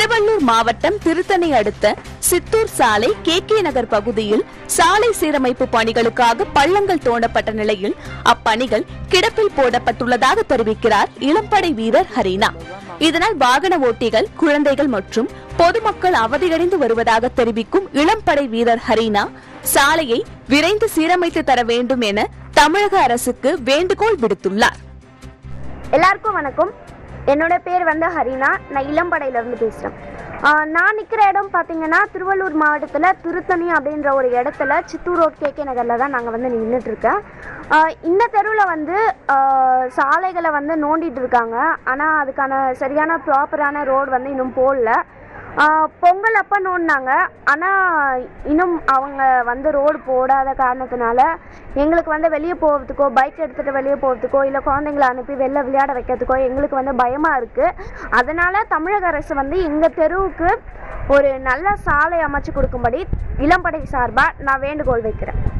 திருவள்ளூர் மாவட்டம் திருத்தணி அடுத்த சித்தூர் சாலை கே கே நகர் பகுதியில் சாலை சீரமைப்பு பணிகளுக்காக பள்ளங்கள் தோண்டப்பட்ட நிலையில் அப்பணிகள் கிடப்பில் போடப்பட்டுள்ளதாக தெரிவிக்கிறார் இளம்படை வீரர் ஹரீனா இதனால் வாகன ஓட்டிகள் குழந்தைகள் மற்றும் பொதுமக்கள் அவதியடைந்து வருவதாக தெரிவிக்கும் இளம்படை வீரர் ஹரீனா சாலையை விரைந்து சீரமைத்து தர வேண்டும் என தமிழக அரசுக்கு வேண்டுகோள் விடுத்துள்ளார் எல்லாருக்கும் வணக்கம் என்னோட பேர் வந்து ஹரினா நான் இளம்படையிலேருந்து பேசுகிறேன் நான் நிற்கிற இடம் பார்த்தீங்கன்னா திருவள்ளூர் மாவட்டத்தில் திருத்தணி அப்படின்ற ஒரு இடத்துல சித்தூர் ரோட் கேகே நகரில் தான் நாங்கள் வந்து நின்றுட்டுருக்கேன் இந்த தெருவில் வந்து ஆஹ், சாலைகளை வந்து நோண்டிட்டு இருக்காங்க ஆனால் அதுக்கான சரியான ப்ராப்பரான ரோடு வந்து இன்னும் போடல ஆஹ், பொங்கல் அப்போ நோண்டினாங்க ஆனால் இன்னும் அவங்க வந்து ரோடு போடாத காரணத்தினால எங்களுக்கு வந்து வெளியே போகிறதுக்கோ பைக் எடுத்துகிட்டு வெளியே போகிறதுக்கோ இல்லை குழந்தைங்கள அனுப்பி வெளில விளையாட வைக்கிறதுக்கோ எங்களுக்கு வந்து பயமாக இருக்குது அதனால் தமிழக அரசு வந்து எங்கள் தெருவுக்கு ஒரு நல்ல சாலை அமைச்சு கொடுக்கும்படி இளம்படை சார்பாக நான் வேண்டுகோள் வைக்கிறேன்